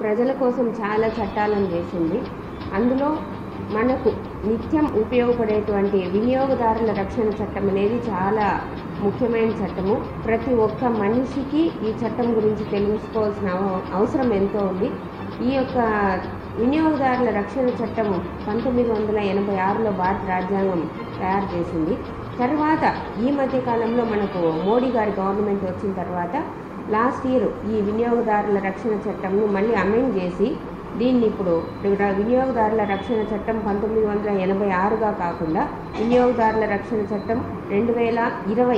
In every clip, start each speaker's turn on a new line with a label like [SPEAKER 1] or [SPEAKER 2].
[SPEAKER 1] ప్రజల కోసం చాలా చట్టాలను చేసింది అందులో మనకు నిత్యం ఉపయోగపడేటువంటి వినియోగదారుల రక్షణ చట్టం అనేది చాలా ముఖ్యమైన చట్టము ప్రతి ఒక్క మనిషికి ఈ చట్టం గురించి తెలుసుకోవాల్సిన అవ- అవసరం ఎంతో ఉంది ఈ యొక్క వినియోగదారుల రక్షణ చట్టం పంతొమ్మిది వందల ఎనభై ఆరులో భారత రాజ్యాంగం తయారు చేసింది తర్వాత ఈ మధ్య కాలంలో మనకు మోడీ గారి గవర్నమెంట్ వచ్చిన తర్వాత లాస్ట్ ఇయర్ ఈ వినియోగదారుల రక్షణ చట్టంను మళ్ళీ అమెండ్ చేసి దీన్ని ఇప్పుడు ర- వినియోగదారుల రక్షణ చట్టం పంతొమ్మిది వందల ఎనభై ఆరుగా కాకుండా వినియోగదారుల రక్షణ చట్టం రెండు వేల ఇరవై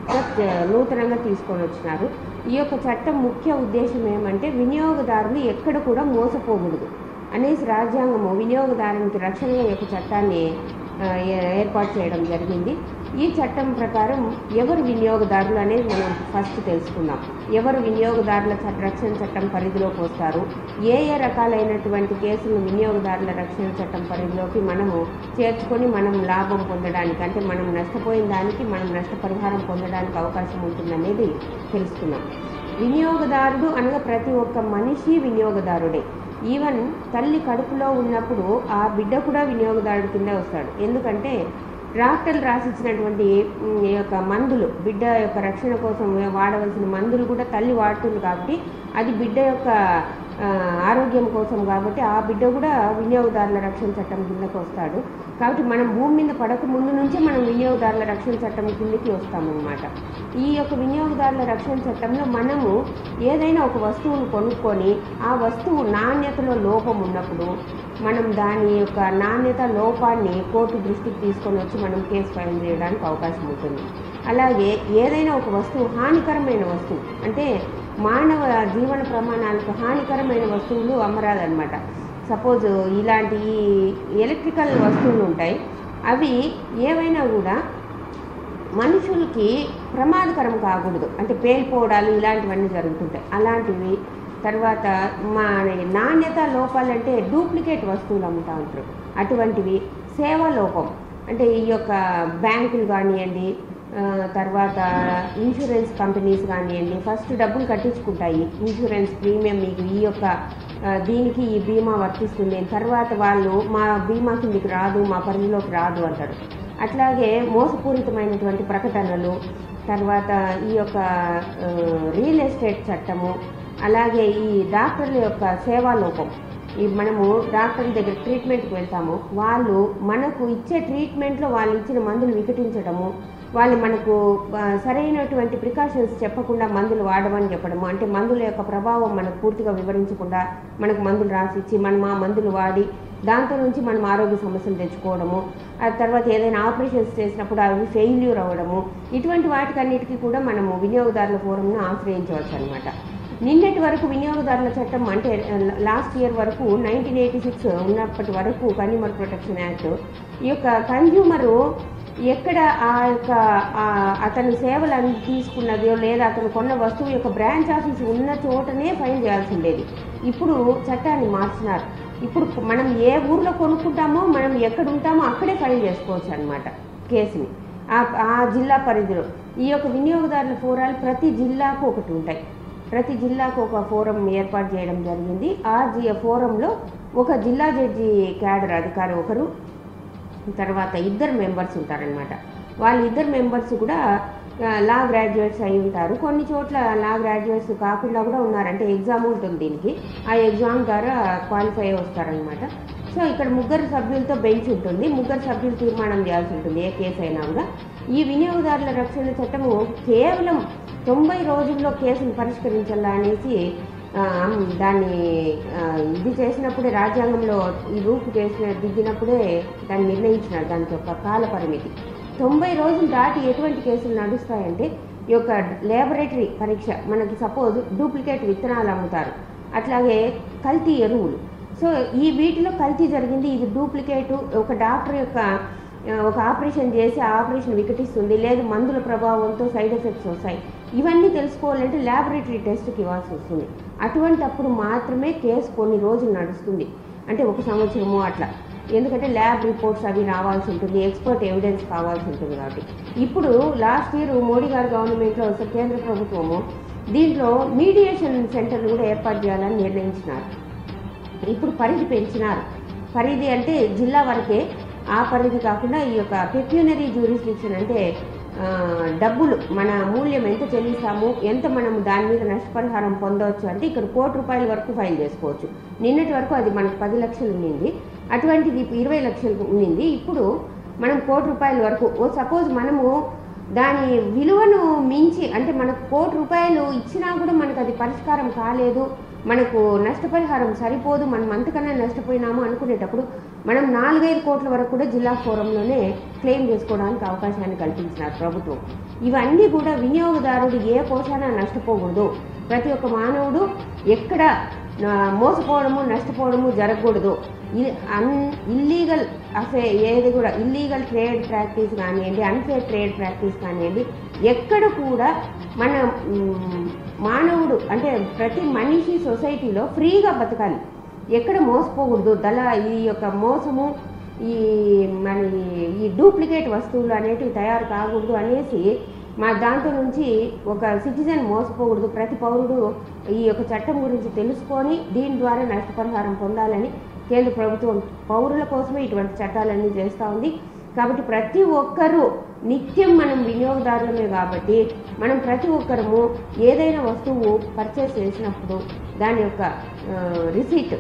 [SPEAKER 1] నూతనంగా తీసుకొని వచ్చినారు ఈ యొక్క చట్టం ముఖ్య ఉద్దేశం ఏమంటే వినియోగదారులు ఎక్కడ కూడా మోసపోకూడదు అనేసి రాజ్యాంగము వినియోగదారునికి రక్షణగా ఈ యొక్క చట్టాన్ని ఆ, ఏ- ఏర్పాటు చేయడం జరిగింది ఈ చట్టం ప్రకారం ఎవరు వినియోగదారులు అనేది మనం ఫస్ట్ తెలుసుకుందాం ఎవరు వినియోగదారుల చట్ట రక్షణ చట్టం పరిధిలోకి వస్తారు ఏ ఏ రకాలైనటువంటి కేసులు వినియోగదారుల రక్షణ చట్టం పరిధిలోకి మనము చేర్చుకొని మనం లాభం పొందడానికి అంటే మనం నష్టపోయిన దానికి మనం నష్టపరిహారం పొందడానికి అవకాశం ఉంటుందనేది తెలుసుకున్నాం వినియోగదారుడు అనగా ప్రతి ఒక్క మనిషి వినియోగదారుడే ఈవెన్ తల్లి కడుపులో ఉన్నప్పుడు ఆ బిడ్డ కూడా వినియోగదారుడి కింద వస్తాడు ఎందుకంటే డాక్టర్లు రాసిచ్చినటువంటి ఉమ్, ఈ యొక్క మందులు బిడ్డ యొక్క రక్షణ కోసం వాడవలసిన మందులు కూడా తల్లి వాడుతుంది కాబట్టి అది బిడ్డ యొక్క ఆ, ఆరోగ్యం కోసం కాబట్టి ఆ బిడ్డ కూడా వినియోగదారుల రక్షణ చట్టం కిందకు వస్తాడు కాబట్టి మనం భూమి మీద పడక ముందు నుంచే మనం వినియోగదారుల రక్షణ చట్టం కిందకి వస్తామన్నమాట ఈ యొక్క వినియోగదారుల రక్షణ చట్టంలో మనము ఏదైనా ఒక వస్తువును కొనుక్కొని ఆ వస్తువు నాణ్యతలో లోపం ఉన్నప్పుడు మనం దాని యొక్క నాణ్యత లోపాన్ని కోర్టు దృష్టికి తీసుకొని వచ్చి మనం కేసు ఫైల్ చేయడానికి అవకాశం ఉంటుంది అలాగే ఏదైనా ఒక వస్తువు హానికరమైన వస్తువు అంటే మానవ జీవన ప్రమాణాలకు హానికరమైన వస్తువులు అమ్మరాదనమాట సపోజ్ ఇలాంటి ఎలక్ట్రికల్ వస్తువులు ఉంటాయి అవి ఏవైనా కూడా మనుషులకి ప్రమాదకరం కాకూడదు అంటే పేలిపోవడాలు ఇలాంటివన్నీ జరుగుతుంటాయి అలాంటివి తర్వాత మా నాణ్యత లోపాలంటే డూప్లికేట్ వస్తువులు అమ్ముతూ ఉంటారు అటువంటివి సేవా లోపం అంటే ఈ యొక్క బ్యాంకులు కానివ్వండి ఆ, తర్వాత ఇన్సూరెన్స్ కంపెనీస్ కానివ్వండి ఫస్ట్ డబ్బులు కట్టించుకుంటాయి ఇన్సూరెన్స్ ప్రీమియం మీకు ఈ యొక్క ఆ, దీనికి ఈ బీమా వర్తిస్తుంది తర్వాత వాళ్ళు మా బీమా కిందికి రాదు మా పరిధిలోకి రాదు అంటారు అట్లాగే మోసపూరితమైనటువంటి ప్రకటనలు తర్వాత ఈ యొక్క ఆ, రియల్ ఎస్టేట్ చట్టము అలాగే ఈ డాక్టర్ల యొక్క సేవా లోపం ఈ మనము డాక్టర్ల దగ్గర ట్రీట్మెంట్కి వెళ్తాము వాళ్ళు మనకు ఇచ్చే ట్రీట్మెంట్లో వాళ్ళు ఇచ్చిన మందులు వికటించడము వాళ్ళు మనకు ఆ, సరైనటువంటి ప్రికాషన్స్ చెప్పకుండా మందులు వాడమని చెప్పడము అంటే మందుల యొక్క ప్రభావం మనకు పూర్తిగా వివరించకుండా మనకు మందులు రాసిచ్చి మనం ఆ మందులు వాడి దాంతో నుంచి మనం ఆరోగ్య సమస్యలు తెచ్చుకోవడము ఆ తర్వాత ఏదైనా ఆపరేషన్స్ చేసినప్పుడు అవి ఫెయిల్యూర్ అవ్వడము ఇటువంటి వాటికన్నిటికీ కూడా మనము వినియోగదారుల ఫోరంను ఆశ్రయించవచ్చు అనమాట నిన్నటి వరకు వినియోగదారుల చట్టం అంటే లాస్ట్ ఇయర్ వరకు నైన్టీన్ ఎయిటీ సిక్స్ ఉన్నప్పటి వరకు కన్యూమర్ ప్రొటెక్షన్ యాక్ట్ ఈ యొక్క కన్జ్యూమరు ఎక్కడ ఆ యొక్క ఆ అతను సేవలు అన్ని తీసుకున్నదో లేదా అతను కొన్న వస్తువు యొక్క బ్రాంచ్ ఆఫీస్ ఉన్న చోటనే ఫైన్ చేయాల్సి ఉండేది ఇప్పుడు చట్టాన్ని మార్చినారు ఇప్పుడు మనం ఏ ఊర్లో కొనుక్కుంటామో మనం ఎక్కడ ఉంటామో అక్కడే ఫైల్ చేసుకోవచ్చు అనమాట కేసుని ఆ ఆ జిల్లా పరిధిలో ఈ యొక్క వినియోగదారుల ఫోరాలు ప్రతి జిల్లాకు ఒకటి ఉంటాయి ప్రతి జిల్లాకు ఒక ఫోరం ఏర్పాటు చేయడం జరిగింది ఆ జి ఫోరంలో ఒక జిల్లా జడ్జి క్యాడర్ అధికారి ఒకరు తర్వాత ఇద్దరు మెంబర్స్ ఉంటారనమాట వాళ్ళ ఇద్దరు మెంబర్స్ కూడా ఆ, లా గ్రాడ్యుయేట్స్ అయి ఉంటారు కొన్ని చోట్ల లా గ్రాడ్యుయేట్స్ కాకుండా కూడా ఉన్నారు అంటే ఎగ్జామ్ ఉంటుంది దీనికి ఆ ఎగ్జామ్ ద్వారా క్వాలిఫై అయి వస్తారనమాట సో ఇక్కడ ముగ్గురు సభ్యులతో బెంచ్ ఉంటుంది ముగ్గురు సభ్యులు తీర్మానం చేయాల్సి ఉంటుంది ఏ కేసు అయినా కూడా ఈ వినియోగదారుల రక్షణ చట్టము కేవలం తొంభై రోజుల్లో కేసును పరిష్కరించాలా అనేసి ఆ, దాన్ని ఆ, ఇది చేసినప్పుడే రాజ్యాంగంలో ఈ రూపు చేసిన దిద్దినప్పుడే దాన్ని నిర్ణయించినారు దానికి ఒక కాల పరిమితి తొంభై రోజులు దాటి ఎటువంటి కేసులు నడుస్తాయంటే ఈ యొక్క లేబొరేటరీ పరీక్ష మనకి సపోజ్ డూప్లికేట్ విత్తనాలు అమ్ముతారు అట్లాగే కల్తీ ఎరువులు సో ఈ వీటిలో కల్తీ జరిగింది ఇది డూప్లికేట్ ఒక డాక్టర్ యొక్క ఆ, ఒక ఆపరేషన్ చేసి ఆ ఆపరేషన్ వికటిస్తుంది లేదు మందుల ప్రభావంతో సైడ్ ఎఫెక్ట్స్ వస్తాయి ఇవన్నీ తెలుసుకోవాలంటే ల్యాబొరేటరీ టెస్ట్కి ఇవ్వాల్సి వస్తుంది అటువంటప్పుడు మాత్రమే కేసు కొన్ని రోజులు నడుస్తుంది అంటే ఒక సంవత్సరము అట్లా ఎందుకంటే ల్యాబ్ రిపోర్ట్స్ అవి రావాల్సి ఉంటుంది ఎక్స్పర్ట్ ఎవిడెన్స్ కావాల్సి ఉంటుంది కాబట్టి ఇప్పుడు లాస్ట్ ఇయర్ మోడీ గారి గవర్నమెంట్లో కేంద్ర ప్రభుత్వము దీంట్లో మీడియేషన్ సెంటర్లు కూడా ఏర్పాటు చేయాలని నిర్ణయించినారు ఇప్పుడు పరిధి పెంచినారు పరిధి అంటే జిల్లా వరకే ఆ పరిధి కాకుండా ఈ యొక్క పెక్యూనరీ జ్యూరిస్డిక్షన్ అంటే ఆ, డబ్బులు మన మూల్యం ఎంత చెల్లిస్తాము ఎంత మనం దాని మీద నష్టపరిహారం పొందవచ్చు అంటే ఇక్కడ కోటి రూపాయల వరకు ఫైల్ చేసుకోవచ్చు నిన్నటి వరకు అది మనకు పది లక్షలు ఉండింది అటువంటిది ఇప్పుడు ఇరవై లక్షలు ఉండింది ఇప్పుడు మనం కోటి రూపాయల వరకు ఓ సపోజ్ మనము దాని విలువను మించి అంటే మనకు కోటి రూపాయలు ఇచ్చినా కూడా మనకు అది పరిష్కారం కాలేదు మనకు నష్టపరిహారం సరిపోదు మనం అంతకన్నా నష్టపోయినాము అనుకునేటప్పుడు మనం నాలుగైదు కోట్ల వరకు కూడా జిల్లా ఫోరంలోనే క్లెయిమ్ చేసుకోవడానికి అవకాశాన్ని కల్పించినారు ప్రభుత్వం ఇవన్నీ కూడా వినియోగదారుడు ఏ కోశాన నష్టపోకూడదు ప్రతి ఒక్క మానవుడు ఎక్కడ ఆ, మోసపోవడము నష్టపోవడము జరగకూడదు ఇ- అన్ ఇల్లీగల్ అఫే ఏది కూడా ఇల్లీగల్ ట్రేడ్ ప్రాక్టీస్ కానివ్వండి అన్ఫేర్ ట్రేడ్ ప్రాక్టీస్ కానివ్వండి ఎక్కడ కూడా మన మ్, మానవుడు అంటే ప్రతి మనిషి సొసైటీలో ఫ్రీగా బతకాలి ఎక్కడ మోసపోకూడదు దళ ఈ యొక్క మోసము ఈ మన ఈ డూప్లికేట్ వస్తువులు అనేటివి తయారు కాకూడదు అనేసి మా దాంట్లో నుంచి ఒక సిటిజన్ మోసపోకూడదు ప్రతి పౌరుడు ఈ యొక్క చట్టం గురించి తెలుసుకొని దీని ద్వారా నష్టపరిహారం పొందాలని కేంద్ర ప్రభుత్వం పౌరుల కోసమే ఇటువంటి చట్టాలన్నీ చేస్తూ ఉంది కాబట్టి ప్రతి ఒక్కరూ నిత్యం మనం వినియోగదారులమే కాబట్టి మనం ప్రతి ఒక్కరము ఏదైనా వస్తువు పర్చేస్ చేసినప్పుడు దాని యొక్క రిసీట్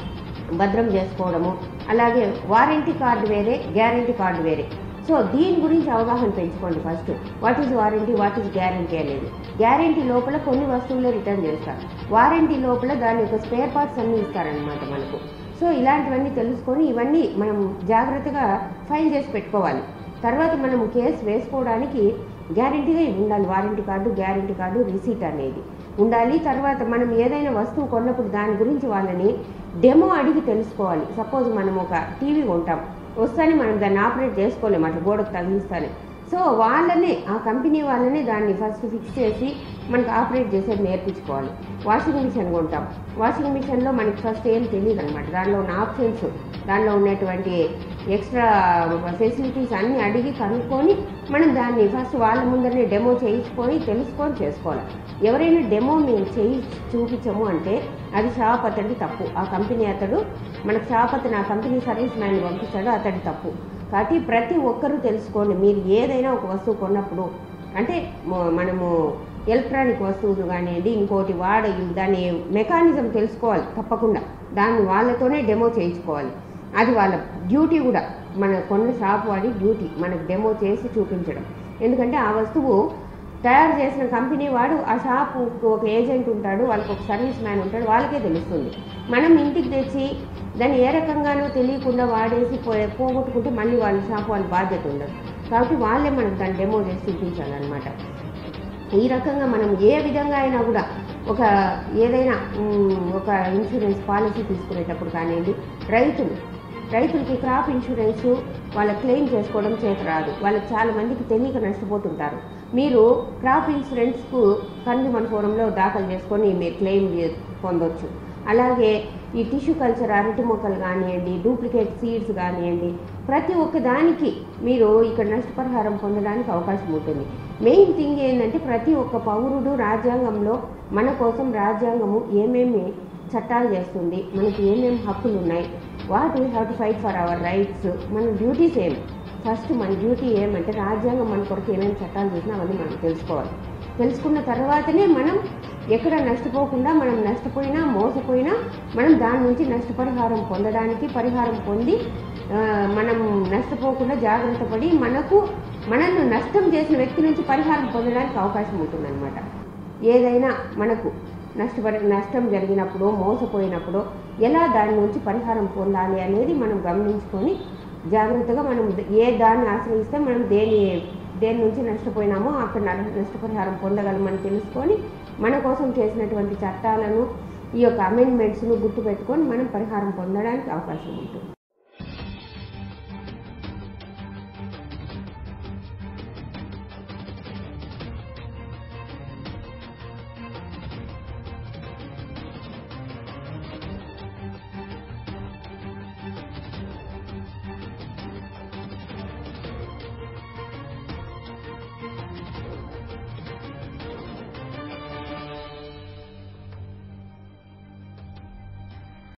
[SPEAKER 1] భద్రం చేసుకోవడము అలాగే వారంటీ కార్డు వేరే గ్యారంటీ కార్డు వేరే సో దీని గురించి అవగాహన పెంచుకోండి first what is warranty what is guarantee అనేది గ్యారంటీ లోపల కొన్ని వస్తువులే రిటర్న్ చేస్తారు వారంటీ లోపల దాని యొక్క స్పేర్ పార్ట్స్ అన్నీ ఇస్తారనమాట మనకు సో ఇలాంటివన్నీ తెలుసుకొని ఇవన్నీ మనం జాగ్రత్తగా ఫైల్ చేసి పెట్టుకోవాలి తర్వాత మనం కేసు వేసుకోవడానికి గ్యారంటీగా ఇవి ఉండాలి warranty card guarantee card receipt అనేది ఉండాలి తర్వాత మనం ఏదైనా వస్తువు కొన్నప్పుడు దాని గురించి వాళ్ళని డెమో అడిగి తెలుసుకోవాలి సపోజ్ మనం ఒక టీవీ కొంటాం వస్తానే మనం దాన్ని ఆపరేట్ చేసుకోలేము అట్లా గోడకు తగిలిస్తానే సో వాళ్ళనే ఆ కంపెనీ వాళ్ళనే దాన్ని ఫస్ట్ ఫిక్స్ చేసి మనకు ఆపరేట్ చేసేది నేర్పించుకోవాలి వాషింగ్ మిషన్ కొంటాం వాషింగ్ మిషన్లో మనకి ఫస్ట్ ఏం తెలియదు అనమాట దానిలో ఉన్న ఆప్షన్స్ దానిలో ఉన్నటువంటి ఎక్స్ట్రా ఫెసిలిటీస్ అన్నీ అడిగి కనుక్కొని మనం దాన్ని ఫస్ట్ వాళ్ళ ముందరనే డెమో చేయించుకొని తెలుసుకొని చేసుకోవాలి ఎవరైనా డెమో మేము చేయి చూపించము అంటే అది షాప్ అతడి తప్పు ఆ కంపెనీ అతడు మనకు షాప్ అతను ఆ కంపెనీ సర్వీస్ మ్యాన్ పంపిస్తాడు అతడి తప్పు కాబట్టి ప్రతి ఒక్కరూ తెలుసుకోండి మీరు ఏదైనా ఒక వస్తువు కొన్నప్పుడు అంటే మ- మనము ఎలక్ట్రానిక్ వస్తువులు కానివ్వండి ఇంకోటి వాడ దాని మెకానిజం తెలుసుకోవాలి తప్పకుండా దాన్ని వాళ్ళతోనే డెమో చేయించుకోవాలి అది వాళ్ళ డ్యూటీ కూడా మన కొన్న షాప్ వాడి డ్యూటీ మనకు డెమో చేసి చూపించడం ఎందుకంటే ఆ వస్తువు తయారు చేసిన కంపెనీ వాడు ఆ షాప్ ఒక ఏజెంట్ ఉంటాడు వాళ్ళకి ఒక సర్వీస్ మ్యాన్ ఉంటాడు వాళ్ళకే తెలుస్తుంది మనం ఇంటికి తెచ్చి దాన్ని ఏ రకంగానో తెలియకుండా వాడేసి పోయే పోగొట్టుకుంటే మళ్ళీ వాళ్ళ షాప్ వాళ్ళ బాధ్యత ఉండదు కాబట్టి వాళ్ళే మనకు దాన్ని డెమో చేసి చూపించాలన్నమాట ఈ రకంగా మనం ఏ విధంగా అయినా కూడా ఒక ఏదైనా మ్, ఒక ఇన్సూరెన్స్ పాలసీ తీసుకునేటప్పుడు కానివ్వండి రైతులు రైతులకి క్రాప్ ఇన్సూరెన్స్ వాళ్ళ క్లెయిమ్ చేసుకోవడం చేత రాదు వాళ్ళకి చాలా మందికి తెలియక నష్టపోతుంటారు మీరు క్రాప్ ఇన్సూరెన్స్కు కన్జ్యూమర్ ఫోరంలో దాఖలు చేసుకొని మీరు క్లెయిమ్ చే- పొందొచ్చు అలాగే ఈ టిష్యూ కల్చర్ అరటి మొక్కలు కానివ్వండి డూప్లికేట్ సీడ్స్ కానివ్వండి ప్రతి ఒక్క దానికి మీరు ఇక్కడ నష్టపరిహారం పొందడానికి అవకాశం ఉంటుంది మెయిన్ థింగ్ ఏంటంటే ప్రతి ఒక్క పౌరుడు రాజ్యాంగంలో మన కోసం రాజ్యాంగము ఏమేమి చట్టాలు చేస్తుంది మనకి ఏమేమి హక్కులు ఉన్నాయి what we have to fight for our rights మన డ్యూటీస్ ఏం ఫస్ట్ మన డ్యూటీ ఏమంటే రాజ్యాంగం మన కొరకు ఏమేమి చట్టాలు చేసినా అవన్నీ మనం తెలుసుకోవాలి తెలుసుకున్న తర్వాతనే మనం ఎక్కడ నష్టపోకుండా మనం నష్టపోయినా మోసపోయినా మనం దాని నుంచి నష్టపరిహారం పొందడానికి పరిహారం పొంది ఆ, మనం నష్టపోకుండా జాగ్రత్త పడి మనకు మనల్ని నష్టం చేసిన వ్యక్తి నుంచి పరిహారం పొందడానికి అవకాశం ఉంటుందన్నమాట ఏదైనా మనకు నష్టపరి నష్టం జరిగినప్పుడు మోసపోయినప్పుడు ఎలా దాని నుంచి పరిహారం పొందాలి అనేది మనం గమనించుకొని జాగ్రత్తగా మనం ఏ దాన్ని ఆశ్రయిస్తే మనం దేని దేని నుంచి నష్టపోయినామో అక్కడ న- నష్టపరిహారం పొందగలమని తెలుసుకొని మన కోసం చేసినటువంటి చట్టాలను ఈ యొక్క అమెండ్మెంట్స్ను గుర్తుపెట్టుకొని మనం పరిహారం పొందడానికి అవకాశం ఉంటుంది